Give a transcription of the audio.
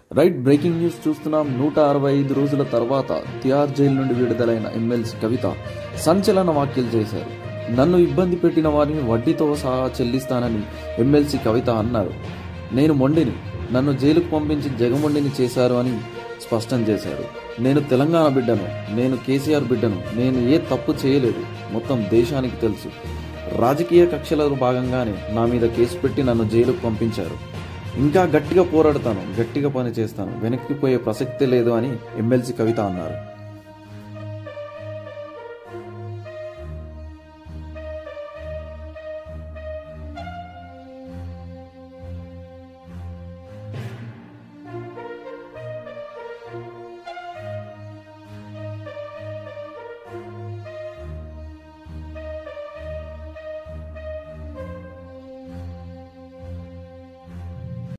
right breaking news చూస్తున్నాం నూట అరవై ఐదు రోజుల తర్వాత తిహార్ జైలు నుండి విడుదలైన ఎమ్మెల్సీ కవిత సంచలన వ్యాఖ్యలు చేశారు నన్ను ఇబ్బంది పెట్టిన వారిని వడ్డీతో సహా చెల్లిస్తానని ఎమ్మెల్సీ కవిత అన్నారు నేను మొండిని నన్ను జైలుకు పంపించి జగమొండిని చేశారు అని స్పష్టం చేశారు నేను తెలంగాణ బిడ్డను నేను కేసీఆర్ బిడ్డను నేను ఏ తప్పు చేయలేదు మొత్తం దేశానికి తెలుసు రాజకీయ కక్షలలో భాగంగానే నా మీద కేసు పెట్టి నన్ను జైలుకు పంపించారు ఇంకా గట్టిగా పోరాడతాను గట్టిగా పని చేస్తాను వెనక్కిపోయే ప్రసక్తే లేదు అని ఎమ్మెల్సీ కవిత అన్నారు